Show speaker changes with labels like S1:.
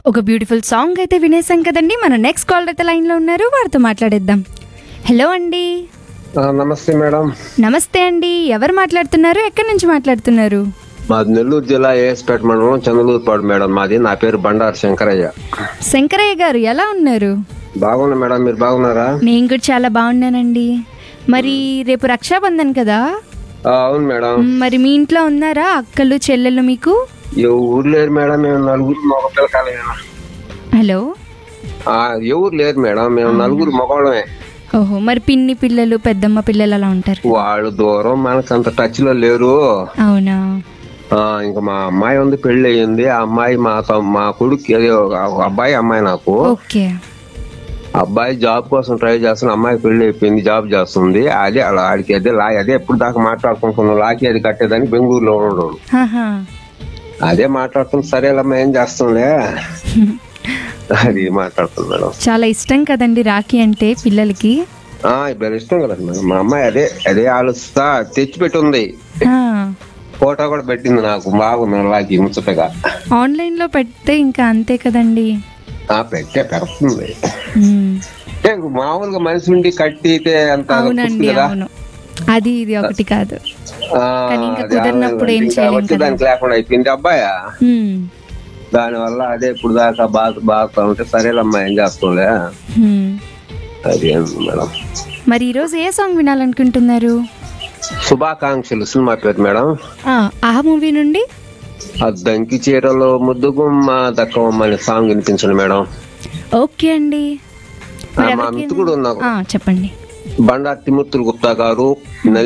S1: ఒక beautiful song అయితే వినేసాం కదండి మన నెక్స్ట్ కాల్ అయితే లైన్లో ఉన్నారు వారితో మాట్లాడేద్దాం హలో అండి
S2: ఆ, నమస్తే మేడం
S1: నమస్తే అండి ఎవరు మాట్లాడుతున్నారు ఎక్కడి నుంచి మాట్లాడుతున్నారు
S2: మాది నెల్లూరు జిల్లా ఏఎస్పేట మండలం చంద్రలూరుపాడు మేడం మాది నా పేరు బండారు శంకరయ్య
S1: శంకరయ్య గారు ఎలా ఉన్నారు
S2: బాగున్నా మేడం మీరు బాగున్నారా
S1: నేను కూడా చాలా బాగున్నానండి మరి రేపు రక్షాబంధన్ కదా
S2: ఆ, అవును మేడం
S1: మ్, మరి మీ ఇంట్లో ఉన్నారా అక్కలు చెల్లెళ్ళు మీకు
S2: ఎవరు లేరు మేడం మేము నలుగురు మగ పిల్లకాయలేనా
S1: హలో
S2: ఆ, ఎవరు లేరు మేడం మేము నలుగురు మగవాళ్ళమే
S1: ఓహో మరి పిన్ని పిల్లలు పెద్దమ్మ పిల్లలు అలా ఉంటారు
S2: వాళ్ళు దూరం మనకు అంత టచ్ లో లేరు
S1: అవునా
S2: ఆ, ఇంకా మా అమ్మాయి ఉంది పెళ్లి అయ్యింది ఆ అమ్మాయి మా తమ్- మా కొడుకు అదే ఒక అబ్బాయి అమ్మాయి నాకు
S1: ఓకే
S2: అబ్బాయి జాబ్ కోసం ట్రై చేస్తున్న అమ్మాయి పెళ్లి అయిపోయింది జాబ్ చేస్తుంది అదే అలా ఆడికి అదే లా అదే ఎప్పుడు దాకా మాట్లాడుకుంటున్నాం లాకి అది కట్టేదని బెంగళూరులో ఉండడు
S1: ఆహా.
S2: అదే మాట్లాడుతుంది సరేలమ్మా ఏం చేస్తుండే అది మాట్లాడుతుంది మేడం
S1: చాలా ఇష్టం కదండి రాఖీ అంటే పిల్లలకి
S2: ఆ ఇప్పుడు ఇష్టం కదా మేడం మా అమ్మాయి అదే అదే ఆలోచిస్తా తెచ్చిపెట్టి ఉంది
S1: ఆ,
S2: ఫోటో కూడా పెట్టింది నాకు బాగుంది లాకి ముచ్చటగా
S1: ఆన్లైన్ లో పెడితే ఇంకా అంతే కదండి
S2: ఆ పెట్టే పెడుతుంది
S1: మ్,
S2: అంటే మామూలుగా మనిషి ఉండి కట్టితే అంత
S1: అవునండి
S2: కదా
S1: అవును అది ఇది ఒకటి కాదు
S2: ఆ,
S1: కానీ ఇంకా
S2: అదే
S1: కుదిరినప్పుడు ఏం
S2: ఇంకా
S1: చేయలేం
S2: వచ్చే దానికి లేకుండా అయిపోయింది అబ్బాయా
S1: మ్,
S2: దాని వల్ల అదే ఇప్పుడు దాకా బాగా బాగా ఉంటే సరేలమ్మా ఏం చేస్తుండే
S1: మ్.
S2: అది ఏంది మేడం
S1: మరి ఈరోజు ఏ సాంగ్ వినాలనుకుంటున్నారు
S2: శుభాకాంక్షలు సినిమా పేరు మేడం
S1: ఆ, ఆ మూవీ నుండి
S2: అద్దంకి చీరలో ముద్దుగుమ్మ దక్కవమ్మ అనే సాంగ్ వినిపించండి మేడం
S1: ఓకే అండి
S2: ఆ, మా మిత్రుడు ఉన్నారు
S1: ఆ, చెప్పండి
S2: బండారు తిమూర్తులు గుప్తా గారు